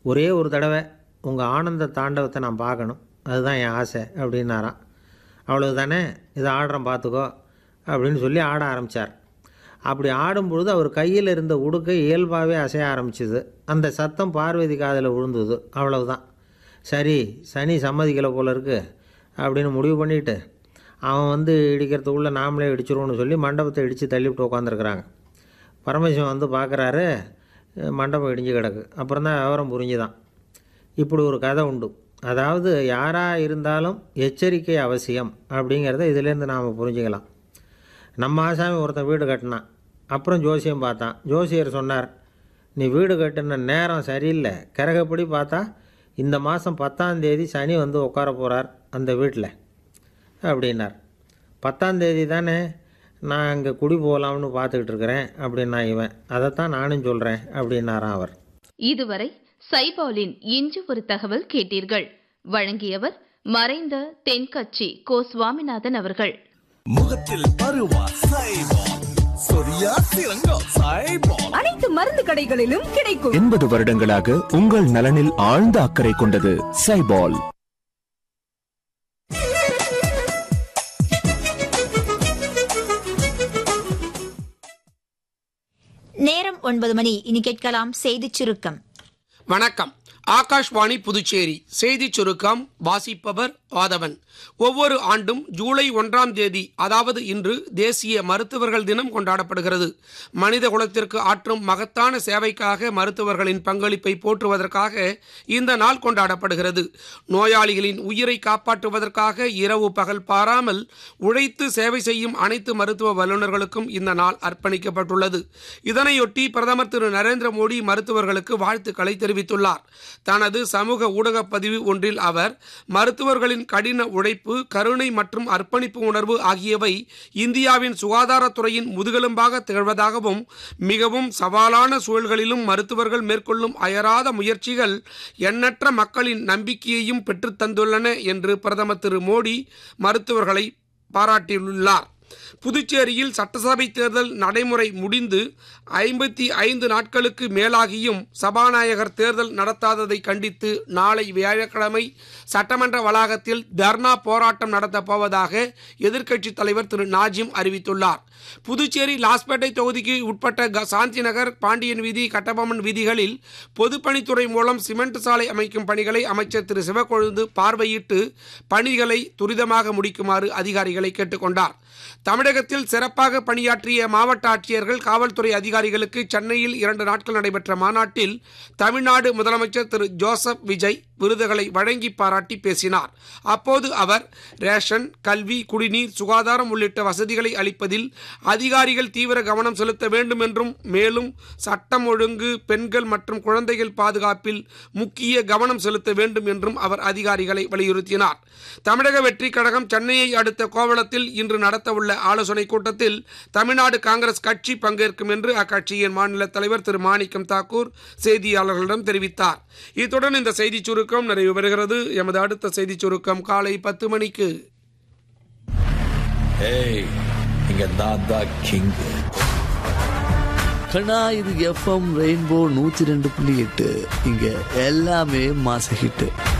ஒரே ஒரு தடவை உங்கள் ஆனந்த தாண்டவத்தை நான் பார்க்கணும் அதுதான் என் ஆசை அப்படின்னாராம் அவ்வளவு தானே இதை ஆடுறேன் பார்த்துக்கோ அப்படின்னு சொல்லி ஆட ஆரம்பித்தார் அப்படி ஆடும்பொழுது அவர் கையில் இருந்த உடுக்கை இயல்பாகவே அசைய ஆரம்பிச்சுது அந்த சத்தம் பார்வதி காதில் விழுந்தது அவ்வளவுதான் சரி சனி சம்மதிக்கலை போல இருக்கு அப்படின்னு முடிவு பண்ணிட்டு அவன் வந்து இடிக்கிறதுக்குள்ளே நாமளே இடிச்சிருவோம்னு சொல்லி மண்டபத்தை இடித்து தள்ளிவிட்டு உட்காந்துருக்குறாங்க பரமசிவன் வந்து பார்க்குறாரு மண்டபம் இடிஞ்சு கிடக்கு அப்புறம் தான் விவரம் புரிஞ்சுதான் இப்படி ஒரு கதை உண்டு அதாவது யாராக இருந்தாலும் எச்சரிக்கை அவசியம் அப்படிங்கிறத இதிலேருந்து நாம் புரிஞ்சுக்கலாம் நம்ம ஆசாமி ஒருத்தன் வீடு கட்டினான் அப்புறம் ஜோசியம் பார்த்தான் ஜோசியர் சொன்னார் நீ வீடு கட்டின நேரம் சரியில்லை கிரகப்படி பார்த்தா இந்த மாதம் பத்தாம் தேதி சனி வந்து உட்கார போகிறார் அந்த வீட்டில் அப்படின்னார் பத்தாம் தேதி தானே நான் அங்கே குடி போகலாம்னு பார்த்துக்கிட்டு இருக்கிறேன் அப்படின்னா இவன் அதைத்தான் நானும் சொல்கிறேன் அப்படின்னாராம் அவர் இதுவரை சைபாலின் இன்று ஒரு தகவல் கேட்டீர்கள் வழங்கியவர் மறைந்த தென்கட்சி கோ சுவாமிநாதன் அவர்கள் முகத்தில் பருவா சைபால் சொரியா சிறங்கா சைபால் அனைத்து மருந்து கடைகளிலும் கிடைக்கும் எண்பது வருடங்களாக உங்கள் நலனில் ஆழ்ந்த அக்கறை கொண்டது சைபால் நேரம் ஒன்பது மணி இனி கேட்கலாம் செய்திச் சுருக்கம் வணக்கம் ஆகாஷ்வாணி புதுச்சேரி செய்திச் சுருக்கம் வாசிப்பவர் ஆதவன் ஒவ்வொரு ஆண்டும் ஜூலை ஒன்றாம் தேதி அதாவது இன்று தேசிய மருத்துவர்கள் தினம் கொண்டாடப்படுகிறது மனித குலத்திற்கு ஆற்றும் மகத்தான சேவைக்காக மருத்துவர்களின் பங்களிப்பை போற்றுவதற்காக இந்த நாள் கொண்டாடப்படுகிறது நோயாளிகளின் உயிரை காப்பாற்றுவதற்காக இரவு பகல் பாராமல் உழைத்து சேவை செய்யும் அனைத்து மருத்துவ வல்லுநர்களுக்கும் இந்த நாள் அர்ப்பணிக்கப்பட்டுள்ளது இதனையொட்டி பிரதமர் திரு நரேந்திர மோடி மருத்துவர்களுக்கு வாழ்த்துக்களை தெரிவித்துள்ளார் தனது சமூக ஊடக பதிவு ஒன்றில் அவர் மருத்துவர்களின் கடின உழைப்பு கருணை மற்றும் அர்ப்பணிப்பு உணர்வு ஆகியவை இந்தியாவின் சுகாதாரத்துறையின் முதுகெலும்பாக திகழ்வதாகவும் மிகவும் சவாலான சூழல்களிலும் மருத்துவர்கள் மேற்கொள்ளும் அயராத முயற்சிகள் எண்ணற்ற மக்களின் நம்பிக்கையையும் பெற்றுத் தந்துள்ளன என்று பிரதமர் திரு மோடி மருத்துவர்களை பாராட்டியுள்ளார் புதுச்சேரியில் சட்டசபை தேர்தல் நடைமுறை முடிந்து ஐம்பத்தி ஐந்து நாட்களுக்கு மேலாகியும் சபாநாயகர் தேர்தல் நடத்தாததை கண்டித்து நாளை வியாழக்கிழமை சட்டமன்ற வளாகத்தில் தர்ணா போராட்டம் நடத்தப் போவதாக எதிர்க்கட்சித் தலைவர் திரு நாஜிம் அறிவித்துள்ளார் புதுச்சேரி லாஸ்பேட்டை தொகுதிக்கு உட்பட்ட க- சாந்தி நகர் பாண்டியன் வீதி கட்டபொம்மன் வீதிகளில் பொதுப்பணித்துறை மூலம் சிமெண்ட் சாலை அமைக்கும் பணிகளை அமைச்சர் திரு சிவக்கொழுந்து பார்வையிட்டு பணிகளை துரிதமாக முடிக்குமாறு அதிகாரிகளை கேட்டுக்கொண்டார் தமிழகத்தில் சிறப்பாக பணியாற்றிய மாவட்ட ஆட்சியர்கள் காவல்துறை அதிகாரிகளுக்கு சென்னையில் இரண்டு நாட்கள் நடைபெற்ற மாநாட்டில் தமிழ்நாடு முதலமைச்சர் திரு ஜோசப் விஜய் விருதுகளை வழங்கி பாராட்டி பேசினார் அப்போது அவர் ரேஷன் கல்வி குடிநீர் சுகாதாரம் உள்ளிட்ட வசதிகளை அளிப்பதில் அதிகாரிகள் தீவிர கவனம் செலுத்த வேண்டும் என்றும் மேலும் சட்டம் ஒழுங்கு பெண்கள் மற்றும் குழந்தைகள் பாதுகாப்பில் முக்கிய கவனம் செலுத்த வேண்டும் என்றும் அவர் அதிகாரிகளை வலியுறுத்தினார் தமிழக வெற்றி கழகம் சென்னையை அடுத்த கோவளத்தில் இன்று நடத்தவுள்ள ஆலோசனைக் கூட்டத்தில் தமிழ்நாடு காங்கிரஸ் கட்சி பங்கேற்கும் என்று அக்கட்சியின் மாநில தலைவர் திரு மாணிக்கம் தாக்கூர் செய்தியாளர்களிடம் தெரிவித்தார் இத்துடன் இந்த செய்திச் சுருக்கம் நிறைவு பெறுகிறது எமது அடுத்த செய்திச் சுருக்கம் காலை பத்து மணிக்கு ஏய் இங்க நான் தான் கிங் கண்ணா இது எஃப்எம் ரெயின்போ நூத்தி ரெண்டு புள்ளி எட்டு இங்க எல்லாமே மாச ஹிட்டு